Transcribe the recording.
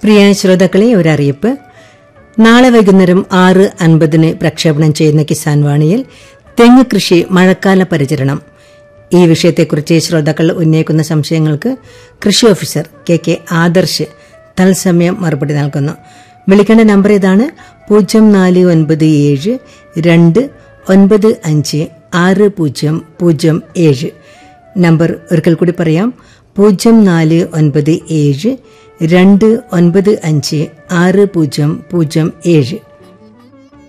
പ്രിയ ശ്രോതാക്കളെ ഒരറിയിപ്പ് നാളെ വൈകുന്നേരം ആറ് അൻപതിന് പ്രക്ഷേപണം ചെയ്യുന്ന കിസാൻ വാണിയിൽ തെങ്ങ് കൃഷി മഴക്കാല പരിചരണം ഈ വിഷയത്തെക്കുറിച്ച് ശ്രോതാക്കൾ ഉന്നയിക്കുന്ന സംശയങ്ങൾക്ക് കൃഷി ഓഫീസർ കെ കെ ആദർശ് തത്സമയം മറുപടി നൽകുന്നു വിളിക്കേണ്ട നമ്പർ ഇതാണ് പൂജ്യം നാല് ഒൻപത് ഏഴ് രണ്ട് ഒൻപത് അഞ്ച് ആറ് പൂജ്യം പൂജ്യം ഏഴ് നമ്പർ ഒരിക്കൽ കൂടി പറയാം പൂജ്യം നാല് ഒൻപത് ഏഴ് രണ്ട് ഒൻപത് അഞ്ച് ആറ് പൂജ്യം പൂജ്യം ഏഴ്